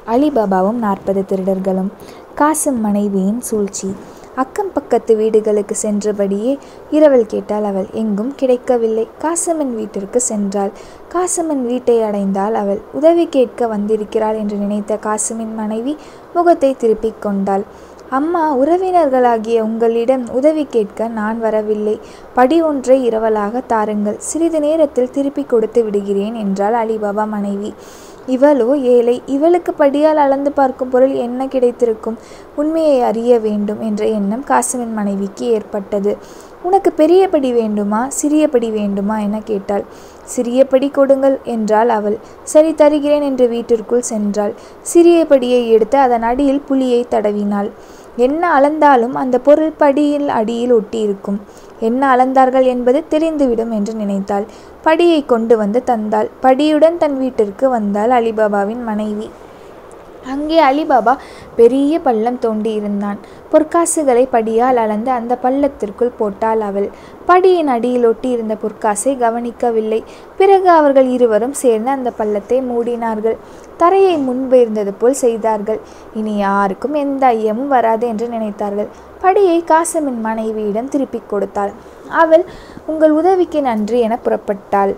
அலிபாபாவும் நாற்பது திருடர்களும் காசிம் மனைவியின் சூழ்ச்சி அக்கம் பக்கத்து வீடுகளுக்கு சென்றபடியே இரவல் கேட்டாள் அவள் எங்கும் கிடைக்கவில்லை காசிமின் வீட்டிற்கு சென்றாள் காசிமின் வீட்டை அடைந்தாள் அவள் உதவி கேட்க வந்திருக்கிறாள் என்று நினைத்த காசிமின் மனைவி முகத்தை திருப்பிக் கொண்டாள் அம்மா உறவினர்களாகிய உங்களிடம் உதவி கேட்க நான் வரவில்லை படி ஒன்றை இரவலாக தாருங்கள் சிறிது நேரத்தில் திருப்பி கொடுத்து விடுகிறேன் என்றாள் அலிபாபா மனைவி இவளோ ஏழை இவளுக்கு படியால் அளந்து பார்க்கும் பொருள் என்ன கிடைத்திருக்கும் உண்மையை அறிய வேண்டும் என்ற எண்ணம் காசிமின் மனைவிக்கு ஏற்பட்டது உனக்கு பெரிய படி வேண்டுமா சிறிய படி வேண்டுமா என கேட்டாள் சிறிய படி கொடுங்கள் என்றாள் அவள் சரி தருகிறேன் என்று வீட்டிற்குள் சென்றாள் சிறிய படியை எடுத்து அதன் அடியில் புலியை தடவினாள் என்ன அளந்தாலும் அந்த பொருள் படியில் அடியில் ஒட்டியிருக்கும் என்ன அளந்தார்கள் என்பது தெரிந்துவிடும் என்று நினைத்தாள் படியை கொண்டு வந்து தந்தாள் படியுடன் தன் வீட்டிற்கு வந்தாள் அலிபாபாவின் மனைவி அங்கே அலிபாபா பெரிய பள்ளம் தோண்டி இருந்தான் பொற்காசுகளை படியால் அளந்து அந்த பள்ளத்திற்குள் போட்டாள் அவள் படியின் அடியில் ஒட்டியிருந்த பொற்காசை கவனிக்கவில்லை பிறகு அவர்கள் இருவரும் சேர்ந்து அந்த பள்ளத்தை மூடினார்கள் தரையை முன்பு இருந்தது போல் செய்தார்கள் இனி யாருக்கும் எந்த ஐயமும் வராது என்று நினைத்தார்கள் படியை காசமின் மனைவியிடம் திருப்பிக் கொடுத்தாள் அவள் உங்கள் உதவிக்கு நன்றி என புறப்பட்டாள்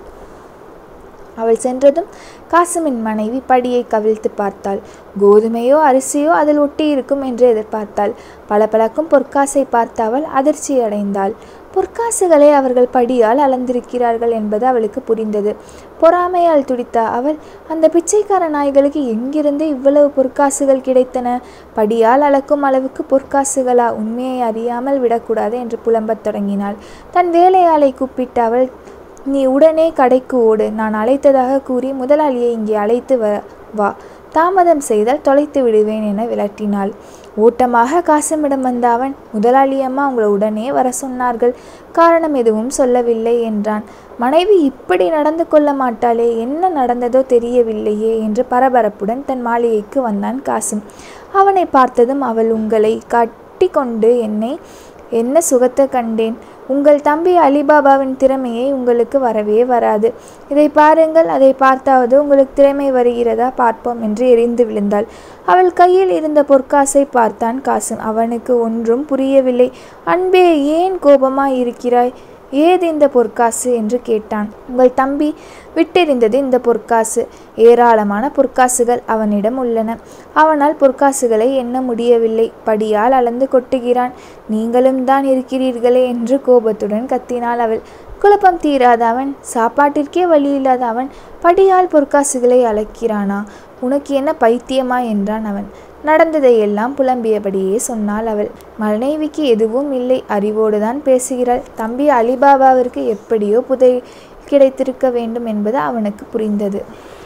அவள் சென்றதும் காசிமின் மனைவி படியை கவிழ்த்து பார்த்தாள் கோதுமையோ அரிசியோ அதில் ஒட்டியிருக்கும் என்று எதிர்பார்த்தாள் பளபளக்கும் பொற்காசை பார்த்த அவள் அதிர்ச்சி அடைந்தாள் பொற்காசுகளை அவர்கள் படியால் அளந்திருக்கிறார்கள் என்பது அவளுக்கு புரிந்தது பொறாமையால் துடித்த அவள் அந்த பிச்சைக்கார நாய்களுக்கு எங்கிருந்து இவ்வளவு பொற்காசுகள் கிடைத்தன படியால் அளக்கும் அளவுக்கு பொற்காசுகளா உண்மையை அறியாமல் விடக்கூடாது என்று புலம்பத் தொடங்கினாள் தன் வேலையாளை கூப்பிட்ட அவள் நீ உடனே கடைக்கு ஓடு நான் அழைத்ததாக கூறி முதலாளியை இங்கே அழைத்து வ வா தாமதம் செய்தால் தொலைத்து விடுவேன் என விளட்டினாள் ஓட்டமாக காசமிடம் வந்த அவன் முதலாளி அம்மா உங்களை உடனே வர சொன்னார்கள் காரணம் எதுவும் சொல்லவில்லை என்றான் மனைவி இப்படி நடந்து கொள்ள மாட்டாளே என்ன நடந்ததோ தெரியவில்லையே என்று பரபரப்புடன் தன் மாளிகைக்கு வந்தான் காசிம் அவனை பார்த்ததும் அவள் உங்களை கட்டி கொண்டு என்னை என்ன சுகத்தை கண்டேன் உங்கள் தம்பி அலிபாபாவின் திறமையை உங்களுக்கு வரவே வராது இதை பாருங்கள் அதை பார்த்தாவது உங்களுக்கு திறமை வருகிறதா பார்ப்போம் என்று எரிந்து விழுந்தாள் அவள் கையில் இருந்த பொற்காசை பார்த்தான் காசும் அவனுக்கு ஒன்றும் புரியவில்லை அன்பே ஏன் கோபமாய் இருக்கிறாய் ஏது இந்த பொற்காசு என்று கேட்டான் உங்கள் தம்பி விட்டெறிந்தது இந்த பொற்காசு ஏராளமான பொற்காசுகள் அவனிடம் உள்ளன அவனால் பொற்காசுகளை எண்ண முடியவில்லை படியால் அளந்து கொட்டுகிறான் நீங்களும் தான் இருக்கிறீர்களே என்று கோபத்துடன் கத்தினாள் அவள் குழப்பம் தீராத அவன் சாப்பாட்டிற்கே வழி இல்லாத அவன் படியால் பொற்காசுகளை அழைக்கிறானா உனக்கு என்ன பைத்தியமா என்றான் அவன் நடந்ததையெல்லாம் புலம்பியபடியே சொன்னாள் அவள் மனைவிக்கு எதுவும் இல்லை அறிவோடுதான் பேசுகிறாள் தம்பி அலிபாபாவிற்கு எப்படியோ புதை கிடைத்திருக்க வேண்டும் என்பது அவனுக்கு புரிந்தது